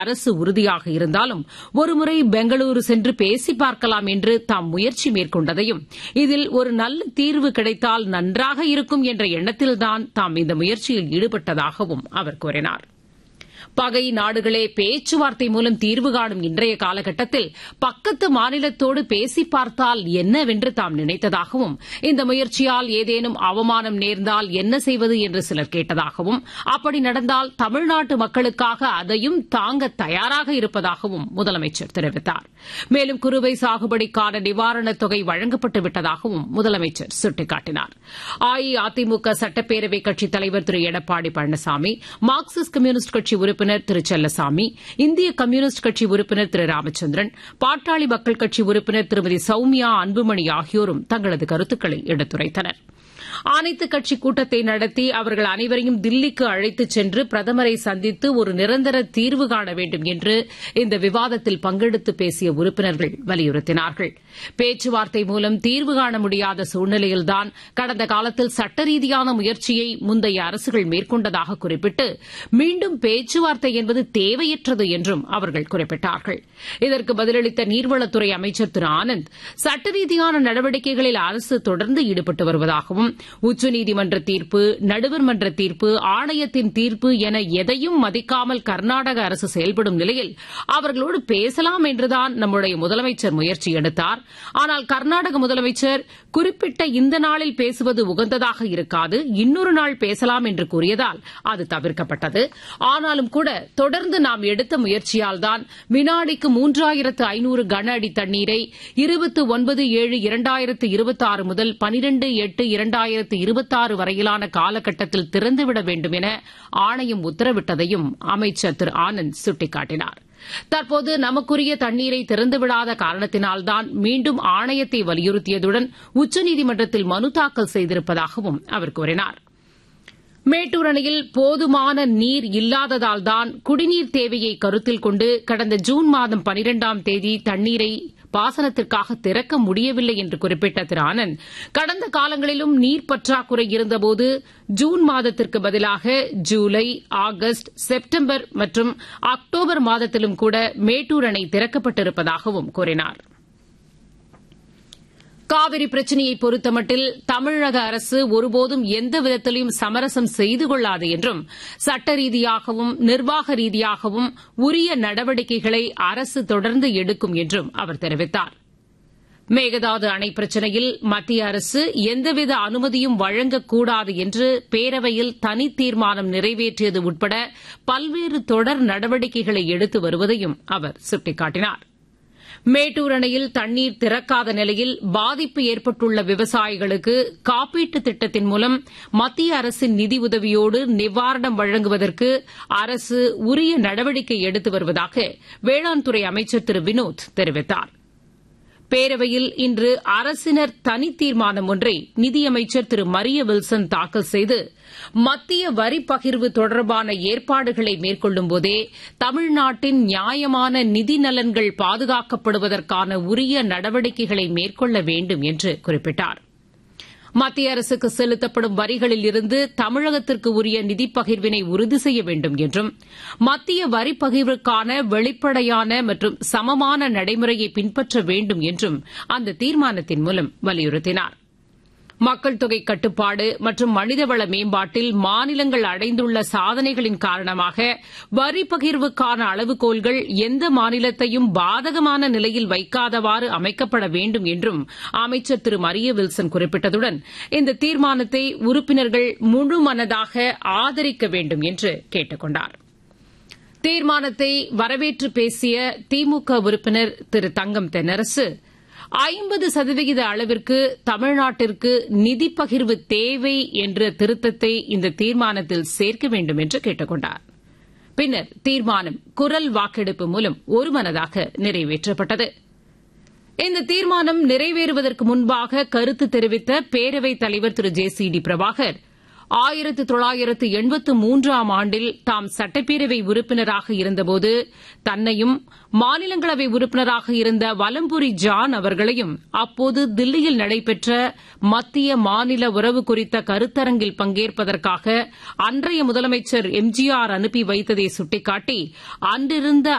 அரசு உறுதியாக இருந்தாலும் ஒருமுறை பெங்களூரு சென்று பேசி பார்க்கலாம் என்று தாம் முயற்சி மேற்கொண்டதையும் இதில் ஒரு நல்ல தீர்வு கிடைத்தால் நன்றாக இருக்கும் என்ற எண்ணத்தில்தான் தாம் இந்த முயற்சியில் ஈடுபட்டதாகவும் அவர் கூறினார் பகை நாடுகளே பேச்சுவார்த்தை மூலம் தீர்வு காணும் இன்றைய காலகட்டத்தில் பக்கத்து மாநிலத்தோடு பேசி பார்த்தால் என்னவென்று தாம் நினைத்ததாகவும் இந்த முயற்சியால் ஏதேனும் அவமானம் நேர்ந்தால் என்ன செய்வது என்று சிலர் கேட்டதாகவும் அப்படி நடந்தால் தமிழ்நாட்டு மக்களுக்காக அதையும் தாங்க தயாராக இருப்பதாகவும் முதலமைச்சர் தெரிவித்தார் மேலும் குறுவை சாகுபடிக்கான நிவாரணத் தொகை வழங்கப்பட்டு விட்டதாகவும் முதலமைச்சர் சுட்டிக்காட்டினார் அஇஅதிமுக சட்டப்பேரவை கட்சித் தலைவர் திரு எடப்பாடி பழனிசாமி மார்க்சிஸ்ட் கம்யூனிஸ்ட் கட்சி உறுப்பினர் திரு செல்லசாமி இந்திய கம்யூனிஸ்ட் கட்சி உறுப்பினர் திரு ராமச்சந்திரன் பாட்டாளி மக்கள் கட்சி உறுப்பினர் திருமதி சௌமியா அன்புமணி ஆகியோரும் தங்களது கருத்துக்களை எடுத்துரைத்தனா் அனைத்துக் கட்சி கூட்டத்தை நடத்தி அவர்கள் அனைவரையும் தில்லிக்கு அழைத்துச் சென்று பிரதமரை சந்தித்து ஒரு நிரந்தர தீர்வு காண வேண்டும் என்று இந்த விவாதத்தில் பங்கெடுத்து பேசிய உறுப்பினர்கள் வலியுறுத்தினார்கள் பேச்சுவார்த்தை மூலம் தீர்வு காண முடியாத சூழ்நிலையில்தான் கடந்த காலத்தில் சட்ட ரீதியான முயற்சியை முந்தைய அரசுகள் மேற்கொண்டதாக குறிப்பிட்டு மீண்டும் பேச்சுவார்த்தை என்பது தேவையற்றது என்றும் அவர்கள் குறிப்பிட்டார்கள் இதற்கு பதிலளித்த நீர்வளத்துறை அமைச்சர் திரு ஆனந்த் சட்ட ரீதியான நடவடிக்கைகளில் அரசு தொடர்ந்து ஈடுபட்டு வருவதாகவும் உச்சநீதிமன்ற தீர்ப்பு நடுவர் மன்ற தீர்ப்பு ஆணையத்தின் தீர்ப்பு என எதையும் மதிக்காமல் கர்நாடக அரசு செயல்படும் நிலையில் அவர்களோடு பேசலாம் என்றுதான் நம்முடைய முதலமைச்சர் முயற்சி எடுத்தார் ஆனால் கர்நாடக முதலமைச்சர் குறிப்பிட்ட இந்த நாளில் பேசுவது உகந்ததாக இருக்காது இன்னொரு நாள் பேசலாம் என்று கூறியதால் அது தவிர்க்கப்பட்டது ஆனாலும் கூட தொடர்ந்து நாம் எடுத்த முயற்சியால் தான் வினாடிக்கு மூன்றாயிரத்து ஐநூறு கன அடி தண்ணீரை இருபத்து ஒன்பது ஏழு இரண்டாயிரத்து இருபத்தாறு முதல் பனிரெண்டு எட்டு இரண்டாயிரத்து இருபத்தாறு வரையிலான காலகட்டத்தில் திறந்துவிட வேண்டும் என ஆணையம் உத்தரவிட்டதையும் அமைச்சர் திரு ஆனந்த் சுட்டிக்காட்டினார் தற்போது நமக்குரிய தண்ணீரை திறந்துவிடாத காரணத்தினால்தான் மீண்டும் ஆணையத்தை வலியுறுத்தியதுடன் உச்சநீதிமன்றத்தில் மனு தாக்கல் செய்திருப்பதாகவும் அவர் கூறினார் மேட்டூர் அணையில் போதுமான நீர் இல்லாததால்தான் குடிநீர் தேவையை கருத்தில் கொண்டு கடந்த ஜூன் மாதம் பனிரெண்டாம் தேதி தண்ணீரை பாசனத்திற்காக திறக்க முடியவில்லை என்று குறிப்பிட்ட திரு ஆனந்த் கடந்த காலங்களிலும் நீர் பற்றாக்குறை இருந்தபோது ஜூன் மாதத்திற்கு பதிலாக ஜூலை ஆகஸ்ட் செப்டம்பர் மற்றும் அக்டோபர் மாதத்திலும் கூட மேட்டூர் அணை திறக்கப்பட்டிருப்பதாகவும் கூறினாா் காவிரி பிரச்சினையை பொறுத்தமட்டில் தமிழக அரசு ஒருபோதும் எந்த விதத்திலும் சமரசம் செய்து கொள்ளாது என்றும் சட்ட ரீதியாகவும் நிர்வாக ரீதியாகவும் உரிய நடவடிக்கைகளை அரசு தொடர்ந்து எடுக்கும் என்றும் அவர் தெரிவித்தார் மேகதாது அணை பிரச்சினையில் மத்திய அரசு எந்தவித அனுமதியும் வழங்கக்கூடாது என்று பேரவையில் தனி தீர்மானம் நிறைவேற்றியது உட்பட பல்வேறு தொடர் நடவடிக்கைகளை எடுத்து வருவதையும் அவர் சுட்டிக்காட்டினார் மேட்டூர் அணையில் தண்ணீர் திறக்காத நிலையில் பாதிப்பு ஏற்பட்டுள்ள விவசாயிகளுக்கு காப்பீட்டு திட்டத்தின் மூலம் மத்திய அரசின் நிதியுதவியோடு நிவாரணம் வழங்குவதற்கு அரசு உரிய நடவடிக்கை எடுத்து வருவதாக வேளாண் துறை அமைச்சர் திரு வினோத் தெரிவித்தார் பேரவையில் இன்று அரசினர் தனி தீர்மானம் ஒன்றை நிதியமைச்சர் திரு மரிய வில்சன் தாக்கல் செய்து மத்திய வரி பகிர்வு தொடர்பான ஏற்பாடுகளை மேற்கொள்ளும்போதே தமிழ்நாட்டின் நியாயமான நிதி நலன்கள் பாதுகாக்கப்படுவதற்கான உரிய நடவடிக்கைகளை மேற்கொள்ள வேண்டும் என்று குறிப்பிட்டார் மத்திய அரசுக்கு செலுத்தப்படும் வரிகளில் இருந்து தமிழகத்திற்கு உரிய நிதி பகிர்வினை உறுதி செய்ய வேண்டும் என்றும் மத்திய வரி பகிர்வுக்கான வெளிப்படையான மற்றும் சமமான நடைமுறையை பின்பற்ற வேண்டும் என்றும் அந்த தீர்மானத்தின் மூலம் வலியுறுத்தினார் மக்கள் தொகை கட்டுப்பாடு மற்றும் மனிதவள மேம்பாட்டில் மாநிலங்கள் அடைந்துள்ள சாதனைகளின் காரணமாக வரி பகிர்வுக்கான அளவுகோல்கள் எந்த மாநிலத்தையும் பாதகமான நிலையில் வைக்காதவாறு அமைக்கப்பட வேண்டும் என்றும் அமைச்சர் திரு மரிய வில்சன் குறிப்பிட்டதுடன் இந்த தீர்மானத்தை உறுப்பினர்கள் முழு மனதாக ஆதரிக்க வேண்டும் என்று கேட்டுக் கொண்டார் தீர்மானத்தை வரவேற்று பேசிய திமுக உறுப்பினர் திரு தங்கம் தென்னரசு ஐம்பது சதவிகித அளவிற்கு தமிழ்நாட்டிற்கு நிதி பகிர்வு தேவை என்ற திருத்தத்தை இந்த தீர்மானத்தில் சேர்க்க வேண்டும் என்று கேட்டுக் கொண்டார் பின்னர் தீர்மானம் குரல் வாக்கெடுப்பு மூலம் ஒருமனதாக நிறைவேற்றப்பட்டது இந்த தீர்மானம் நிறைவேறுவதற்கு முன்பாக கருத்து தெரிவித்த பேரவைத் தலைவர் Thiru J C D Prabhakar ஆயிரத்து தொள்ளாயிரத்து எண்பத்து மூன்றாம் ஆண்டில் தாம் சட்டப்பேரவை உறுப்பினராக இருந்தபோது தன்னையும் மாநிலங்களவை உறுப்பினராக இருந்த வலம்புரி ஜான் அவர்களையும் அப்போது தில்லியில் நடைபெற்ற மத்திய மாநில உறவு குறித்த கருத்தரங்கில் பங்கேற்பதற்காக அன்றைய முதலமைச்சர் எம்ஜிஆர் அனுப்பி வைத்ததை சுட்டிக்காட்டி அன்றிருந்த